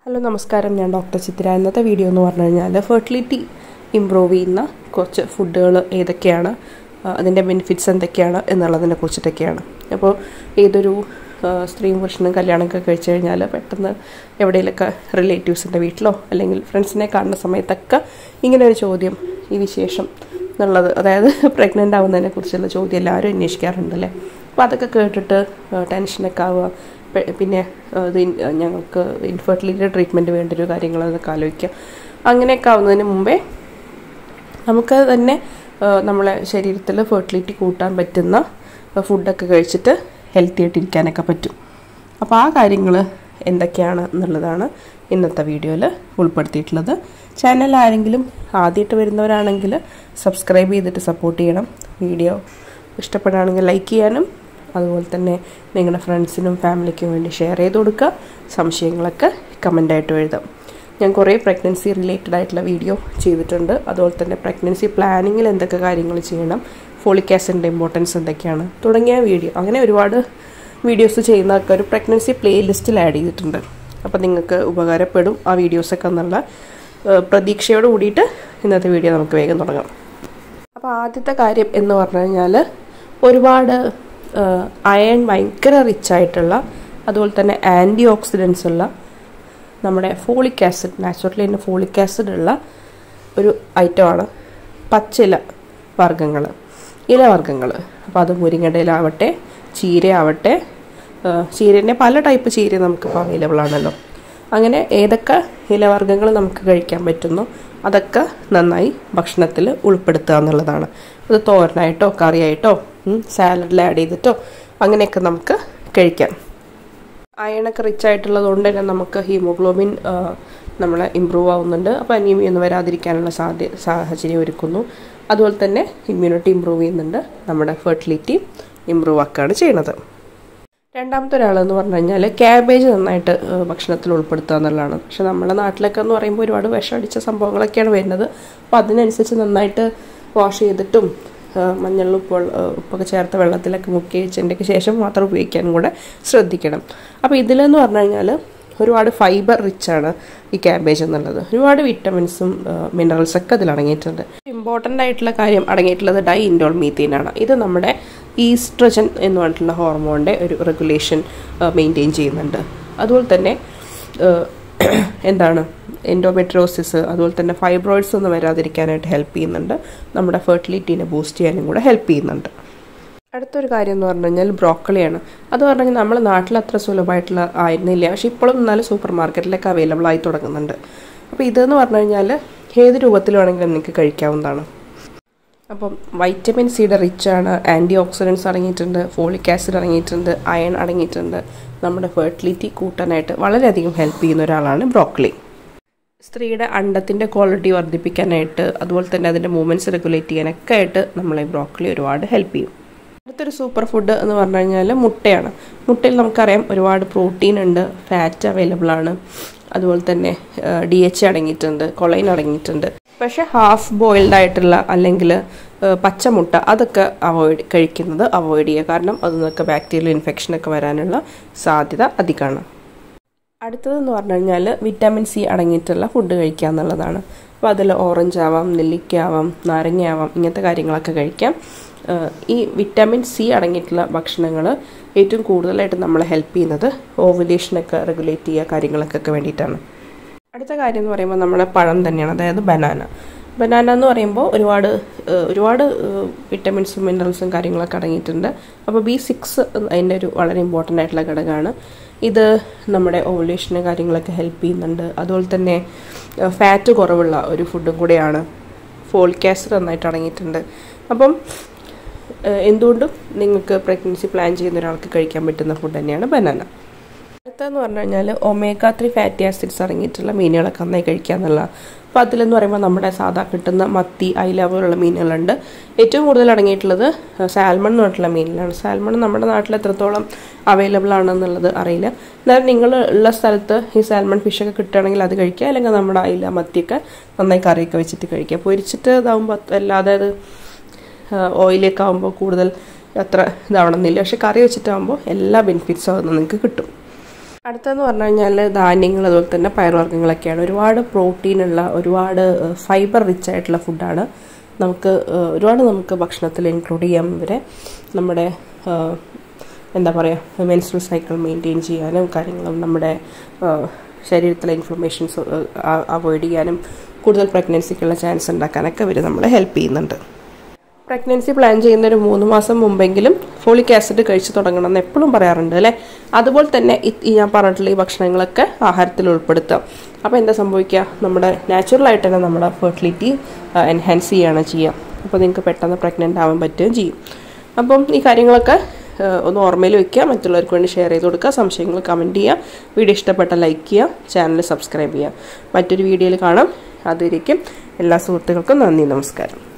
hello നമസ്കാരം ഞാൻ doctor ചിത്ര ഇന്നത്തെ വീഡിയോ എന്ന് പറഞ്ഞു കഴിഞ്ഞാൽ ഫെർട്ടിലിറ്റി ഇമ്പ്രൂവ് ചെയ്യുന്ന കുറച്ച് ഫുഡുകൾ ഏതൊക്കെയാണ് ആ, അതിൻ്റെ ബെനിഫിറ്റ്സ് എന്തൊക്കെയാണ് എന്നുള്ളതിനെ കുറിച്ചിട്ടൊക്കെയാണ് അപ്പോൾ ഏതൊരു ആ, സ്ത്രീയും പുരുഷനും കല്യാണമൊക്കെ കഴിച്ചു കഴിഞ്ഞാൽ പെട്ടെന്ന് എവിടെയെങ്കിലൊക്കെ റിലേറ്റീവ്സിൻ്റെ വീട്ടിലോ അല്ലെങ്കിൽ ഫ്രണ്ട്സിനെ കാണുന്ന സമയത്തൊക്കെ ഇങ്ങനെ ഒരു ചോദ്യം ഈ വിശേഷം എന്നുള്ളത് അതായത് പ്രഗ്നൻ്റ് ആവുന്നതിനെ കുറിച്ചുള്ള ചോദ്യം എല്ലാവരും അന്വേഷിക്കാറുണ്ടല്ലേ അപ്പോൾ അതൊക്കെ കേട്ടിട്ട് ടെൻഷനൊക്കെ ആവുക പെ- പിന്നെ ആ, ഇത് ഇൻ- ഞങ്ങൾക്ക് ഇൻഫെർട്ടിലിറ്റി ട്രീറ്റ്മെൻറ്റ് വേണ്ട ഒരു കാര്യങ്ങൾ അതൊക്കെ ആലോചിക്കുക അങ്ങനെയൊക്കെ ആവുന്നതിന് മുമ്പേ നമുക്ക് തന്നെ ആ, നമ്മളെ ശരീരത്തിൽ ഫെർട്ടിലിറ്റി കൂട്ടാൻ പറ്റുന്ന ഫുഡൊക്കെ കഴിച്ചിട്ട് ഹെൽത്തി ആയിട്ടിരിക്കാനൊക്കെ പറ്റും അപ്പോൾ ആ കാര്യങ്ങൾ എന്തൊക്കെയാണ് എന്നുള്ളതാണ് ഇന്നത്തെ വീഡിയോയിൽ ഉൾപ്പെടുത്തിയിട്ടുള്ളത് ചാനൽ ആരെങ്കിലും ആദ്യമായിട്ട് വരുന്നവരാണെങ്കിൽ സബ്സ്ക്രൈബ് ചെയ്തിട്ട് സപ്പോർട്ട് ചെയ്യണം വീഡിയോ ഇഷ്ടപ്പെടുകയാണെങ്കിൽ ലൈക്ക് ചെയ്യാനും അതുപോലെ തന്നെ നിങ്ങളുടെ ഫ്രണ്ട്സിനും ഫാമിലിക്കും വേണ്ടി ഷെയർ ചെയ്ത് കൊടുക്കുക സംശയങ്ങളൊക്കെ കമൻ്റായിട്ട് എഴുതാം ഞാൻ കുറേ പ്രഗ്നൻസി റിലേറ്റഡ് ആയിട്ടുള്ള വീഡിയോ ചെയ്തിട്ടുണ്ട് അതുപോലെ തന്നെ പ്രഗ്നൻസി പ്ലാനിങ്ങിൽ എന്തൊക്കെ കാര്യങ്ങൾ ചെയ്യണം ഫോളിക് ആസിഡിൻ്റെ ഇമ്പോർട്ടൻസ് എന്തൊക്കെയാണ് തുടങ്ങിയ വീഡിയോ അങ്ങനെ ഒരുപാട് വീഡിയോസ് ചെയ്യുന്നതൊക്കെ ഒരു പ്രഗ്നൻസി പ്ലേലിസ്റ്റിൽ ആഡ് ചെയ്തിട്ടുണ്ട് അപ്പോൾ നിങ്ങൾക്ക് ഉപകാരപ്പെടും ആ വീഡിയോസൊക്കെ എന്നുള്ള ഏഹ്, പ്രതീക്ഷയോട് കൂടിയിട്ട് ഇന്നത്തെ വീഡിയോ നമുക്ക് വേഗം തുടങ്ങാം അപ്പോൾ ആദ്യത്തെ കാര്യം എന്ന് പറഞ്ഞു കഴിഞ്ഞാൽ ഒരുപാട് അയൺ ഭയങ്കര റിച്ച് ആയിട്ടുള്ള അതുപോലെ തന്നെ ആൻറ്റി ഓക്സിഡൻസ് ഉള്ള നമ്മുടെ ഫോളിക് ആസിഡ് നാച്ചുറലി തന്നെ ഫോളിക് ആസിഡ് ഉള്ള ഒരു ഐറ്റമാണ് പച്ചില വർഗ്ഗങ്ങൾ ഇലവർഗ്ഗങ്ങൾ അപ്പോൾ അത് മുരിങ്ങടയിലാവട്ടെ ചീരയാവട്ടെ ചീരേൻ്റെ പല ടൈപ്പ് ചീര നമുക്കിപ്പോൾ അവൈലബിൾ ആണല്ലോ അങ്ങനെ ഏതൊക്കെ ഇലവർഗ്ഗങ്ങൾ നമുക്ക് കഴിക്കാൻ പറ്റുന്നോ അതൊക്കെ നന്നായി ഭക്ഷണത്തിൽ ഉൾപ്പെടുത്തുക എന്നുള്ളതാണ് അത് തോരനായിട്ടോ കറിയായിട്ടോ സാലഡിൽ ആഡ് ചെയ്തിട്ടോ അങ്ങനെയൊക്കെ നമുക്ക് കഴിക്കാം അയണൊക്കെ റിച്ച് ആയിട്ടുള്ളത് കൊണ്ട് തന്നെ നമുക്ക് ഹീമോഗ്ലോബിൻ നമ്മളെ ഇമ്പ്രൂവ് ആവുന്നുണ്ട് അപ്പോൾ അനീമിയ ഒന്നും വരാതിരിക്കാനുള്ള സാധ്യ സാഹചര്യം ഒരുക്കുന്നു അതുപോലെ തന്നെ ഇമ്മ്യൂണിറ്റി ഇമ്പ്രൂവ് ചെയ്യുന്നുണ്ട് നമ്മുടെ ഫെർട്ടിലിറ്റി ഇമ്പ്രൂവ് ആക്കുകയാണ് ചെയ്യുന്നത് രണ്ടാമത്തെ ഒരാളെന്ന് പറഞ്ഞു കഴിഞ്ഞാൽ ക്യാബേജ് നന്നായിട്ട് ഏഹ്, ഭക്ഷണത്തിൽ ഉൾപ്പെടുത്തുക എന്നുള്ളതാണ് പക്ഷെ നമ്മുടെ നാട്ടിലൊക്കെ എന്ന് പറയുമ്പോൾ ഒരുപാട് വിഷമടിച്ച സംഭവങ്ങളൊക്കെയാണ് വരുന്നത് അപ്പോൾ അതിനനുസരിച്ച് നന്നായിട്ട് വാഷ് ചെയ്തിട്ടും ഏഹ്, മഞ്ഞളും ഉപ്പ് ഉപ്പൊക്കെ ചേർത്ത വെള്ളത്തിലൊക്കെ മുക്കി വെച്ചതിൻ്റെയൊക്കെ ശേഷം മാത്രം ഉപയോഗിക്കാനും കൂടെ ശ്രദ്ധിക്കണം അപ്പോൾ ഇതിലെന്ന് പറഞ്ഞു കഴിഞ്ഞാൽ ഒരുപാട് ഫൈബർ റിച്ച് ആണ് ഈ ക്യാബേജ് എന്നുള്ളത് ഒരുപാട് വിറ്റമിൻസും മിനറൽസ് ഒക്കെ അതിൽ അടങ്ങിയിട്ടുണ്ട് ഇമ്പോർട്ടൻ്റ് ആയിട്ടുള്ള കാര്യം അടങ്ങിയിട്ടുള്ളത് ഡൈ ഇൻഡോൾ മീത്തീനാണ് ഇത് നമ്മുടെ ഈസ്ട്രജൻ എന്ന് പറഞ്ഞിട്ടുള്ള ഹോർമോണിൻ്റെ ഒരു റെഗുലേഷൻ മെയിൻറ്റെയിൻ ചെയ്യുന്നുണ്ട് അതുപോലെ തന്നെ ഏഹ്, എന്താണ് എൻഡോമെട്രോസിസ് അതുപോലെ തന്നെ ഫൈബ്രോയിഡ്സ് ഒന്നും വരാതിരിക്കാനായിട്ട് ഹെൽപ്പ് ചെയ്യുന്നുണ്ട് നമ്മുടെ ഫെർട്ടിലിറ്റീനെ ബൂസ്റ്റ് ചെയ്യാനും കൂടെ ഹെൽപ്പ് ചെയ്യുന്നുണ്ട് അടുത്തൊരു കാര്യം എന്ന് പറഞ്ഞു കഴിഞ്ഞാൽ ബ്രോക്കളിയാണ് അത് പറഞ്ഞു കഴിഞ്ഞാൽ നമ്മുടെ നാട്ടിൽ അത്ര സുലഭമായിട്ടുള്ള ആയിരുന്നില്ല പക്ഷെ ഇപ്പോഴും എന്നാലും സൂപ്പർ മാർക്കറ്റിലൊക്കെ അവൈലബിൾ ആയി തുടങ്ങുന്നുണ്ട് അപ്പോൾ ഇതെന്ന് പറഞ്ഞു കഴിഞ്ഞാൽ ഏത് രൂപത്തിൽ വേണമെങ്കിലും നിങ്ങൾക്ക് കഴിക്കാവുന്നതാണ് അപ്പം വൈറ്റമിൻ സിയുടെ റിച്ച് ആണ് ആൻറ്റി ഓക്സിഡൻസ് അടങ്ങിയിട്ടുണ്ട് ഫോളിക് ആസിഡ് അടങ്ങിയിട്ടുണ്ട് അയൺ അടങ്ങിയിട്ടുണ്ട് നമ്മുടെ ഫെർട്ടിലിറ്റി കൂട്ടാനായിട്ട് വളരെയധികം ഹെൽപ്പ് ചെയ്യുന്ന ഒരാളാണ് ബ്രോക്കളി സ്ത്രീയുടെ അണ്ടത്തിൻ്റെ ക്വാളിറ്റി വർദ്ധിപ്പിക്കാനായിട്ട് അതുപോലെ തന്നെ അതിൻ്റെ മൂവ്മെൻറ്റ്സ് റെഗുലേറ്റ് ചെയ്യാനൊക്കെ ആയിട്ട് നമ്മളെ ബ്രോക്കളി ഒരുപാട് ഹെൽപ്പ് ചെയ്യും അടുത്തൊരു സൂപ്പർ ഫുഡ് എന്ന് പറഞ്ഞു കഴിഞ്ഞാൽ മുട്ടയാണ് മുട്ടയിൽ നമുക്കറിയാം ഒരുപാട് പ്രോട്ടീൻ ഉണ്ട് ഫാറ്റ് അവൈലബിൾ ആണ് അതുപോലെ തന്നെ ഡി എച്ച് അടങ്ങിയിട്ടുണ്ട് കൊളൈൻ അടങ്ങിയിട്ടുണ്ട് പക്ഷേ ഹാഫ് ബോയിൽഡ് ആയിട്ടുള്ള അല്ലെങ്കിൽ പച്ചമുട്ട അതൊക്കെ അവോയ്ഡ് കഴിക്കുന്നത് അവോയ്ഡ് ചെയ്യുക കാരണം അതിൽ നിന്നൊക്കെ ബാക്ടീരിയൽ ഇൻഫെക്ഷനൊക്കെ വരാനുള്ള സാധ്യത അധികമാണ് അടുത്തതെന്ന് പറഞ്ഞു കഴിഞ്ഞാൽ വിറ്റാമിൻ സി അടങ്ങിയിട്ടുള്ള ഫുഡ് കഴിക്കുക എന്നുള്ളതാണ് അപ്പോൾ അതിൽ ഓറഞ്ച് ആവാം നെല്ലിക്ക ആവാം നാരങ്ങ ആവാം ഇങ്ങനത്തെ കാര്യങ്ങളൊക്കെ കഴിക്കാം ഏഹ് ഈ വിറ്റാമിൻ സി അടങ്ങിയിട്ടുള്ള ഭക്ഷണങ്ങൾ ഏറ്റവും കൂടുതലായിട്ട് നമ്മളെ ഹെൽപ്പ് ചെയ്യുന്നത് ഓവുലേഷനൊക്കെ റെഗുലേറ്റ് ചെയ്യുക കാര്യങ്ങൾക്കൊക്കെ വേണ്ടിയിട്ടാണ് അടുത്ത കാര്യം എന്ന് പറയുമ്പോൾ നമ്മുടെ പഴം തന്നെയാണ് അതായത് ബനാന ബനാന എന്ന് പറയുമ്പോൾ ഒരുപാട് ഏഹ്, ഒരുപാട് ഏഹ്, വിറ്റമിൻസും മിനറൽസും കാര്യങ്ങളൊക്കെ അടങ്ങിയിട്ടുണ്ട് അപ്പോൾ ബി സിക്സ് അതിൻ്റെ ഒരു വളരെ ഇമ്പോർട്ടൻ്റ് ആയിട്ടുള്ള ഘടകമാണ് ഇത് നമ്മുടെ ഓവുലേഷന് കാര്യങ്ങളൊക്കെ ഹെൽപ്പ് ചെയ്യുന്നുണ്ട് അതുപോലെ തന്നെ ഫാറ്റ് കുറവുള്ള ഒരു ഫുഡും കൂടെയാണ് ഫോളിക് ആസിഡ് നന്നായിട്ട് അടങ്ങിയിട്ടുണ്ട് അപ്പം ഏഹ്, എന്തുകൊണ്ടും നിങ്ങൾക്ക് പ്രഗ്നൻസി പ്ലാൻ ചെയ്യുന്ന ഒരാൾക്ക് കഴിക്കാൻ പറ്റുന്ന ഫുഡ് തന്നെയാണ് ബനാന അടുത്തതെന്ന് പറഞ്ഞു കഴിഞ്ഞാൽ ഒമേഗ ത്രീ ഫാറ്റി ആസിഡ്സ് അടങ്ങിയിട്ടുള്ള മീനുകളൊക്കെ നന്നായി കഴിക്കുക എന്നുള്ള അപ്പോൾ അതിലെന്ന് പറയുമ്പോൾ നമ്മുടെ സാധാ കിട്ടുന്ന മത്തി അയില പോലുള്ള മീനുകളുണ്ട് ഏറ്റവും കൂടുതൽ അടങ്ങിയിട്ടുള്ളത് സാൽമൺ എന്ന് പറഞ്ഞിട്ടുള്ള മീനിലാണ് സാൽമൺ നമ്മുടെ നാട്ടിൽ എത്രത്തോളം അവൈലബിൾ ആണെന്നുള്ളത് അറിയില്ല എന്നാലും നിങ്ങൾ ഉള്ള സ്ഥലത്ത് ഈ സാൽമൺ ഫിഷൊക്കെ കിട്ടുകയാണെങ്കിൽ അത് കഴിക്കുക അല്ലെങ്കിൽ നമ്മുടെ അയില മത്തിയൊക്കെ നന്നായി കറിയൊക്കെ വെച്ചിട്ട് കഴിക്കുക പൊരിച്ചിട്ട് ഇതാകുമ്പോൾ അല്ലാതെ അത് ഓയിലൊക്കെ ആകുമ്പോൾ കൂടുതൽ അത്ര ഇതാവണമെന്നില്ല പക്ഷെ കറി വെച്ചിട്ടാകുമ്പോൾ എല്ലാ ബെനിഫിറ്റ്സും അത് നിങ്ങൾക്ക് കിട്ടും അടുത്തെന്ന് പറഞ്ഞു കഴിഞ്ഞാൽ ധാന്യങ്ങൾ അതുപോലെ തന്നെ പയറുവർഗ്ഗങ്ങളൊക്കെയാണ് ഒരുപാട് പ്രോട്ടീനുള്ള ഒരുപാട് ഫൈബർ റിച്ച് ആയിട്ടുള്ള ഫുഡാണ് നമുക്ക് ഒരുപാട് നമുക്ക് ഭക്ഷണത്തിൽ ഇൻക്ലൂഡ് ചെയ്യാം ഇവരെ നമ്മുടെ എന്താ പറയുക മെൻസ്ട്രൽ സൈക്കിൾ മെയിൻറ്റെയിൻ ചെയ്യാനും കാര്യങ്ങളും നമ്മുടെ ശരീരത്തിലെ ഇൻഫ്ലമേഷൻസ് അവോയ്ഡ് ചെയ്യാനും കൂടുതൽ പ്രഗ്നൻസിക്കുള്ള ചാൻസ് ഉണ്ടാക്കാനൊക്കെ ഇവർ നമ്മളെ ഹെൽപ്പ് ചെയ്യുന്നുണ്ട് പ്രഗ്നൻസി പ്ലാൻ ചെയ്യുന്ന ഒരു മൂന്ന് മാസം മുമ്പെങ്കിലും ഫോളിക് ആസിഡ് കഴിച്ചു തുടങ്ങണം എന്ന് എപ്പോഴും പറയാറുണ്ട് അല്ലേ അതുപോലെ തന്നെ ഈ ഞാൻ പറഞ്ഞിട്ടുള്ള ഈ ഭക്ഷണങ്ങളൊക്കെ ആഹാരത്തിൽ ഉൾപ്പെടുത്താം അപ്പോൾ എന്താ സംഭവിക്കുക നമ്മുടെ നാച്ചുറലായിട്ട് തന്നെ നമ്മുടെ ഫെർട്ടിലിറ്റി എൻഹാൻസ് ചെയ്യുകയാണ് ചെയ്യുക അപ്പോൾ നിങ്ങൾക്ക് പെട്ടെന്ന് പ്രഗ്നൻ്റ് ആവാൻ പറ്റുകയും ചെയ്യും അപ്പം ഈ കാര്യങ്ങളൊക്കെ ഒന്ന് ഓർമ്മയിൽ വെക്കുക മറ്റുള്ളവർക്ക് വേണ്ടി ഷെയർ ചെയ്ത് കൊടുക്കുക സംശയങ്ങൾ കമൻറ്റ് ചെയ്യുക വീഡിയോ ഇഷ്ടപ്പെട്ട ലൈക്ക് ചെയ്യുക ചാനൽ സബ്സ്ക്രൈബ് ചെയ്യുക മറ്റൊരു വീഡിയോയിൽ കാണാം അതിരിക്കും എല്ലാ സുഹൃത്തുക്കൾക്കും നന്ദി നമസ്കാരം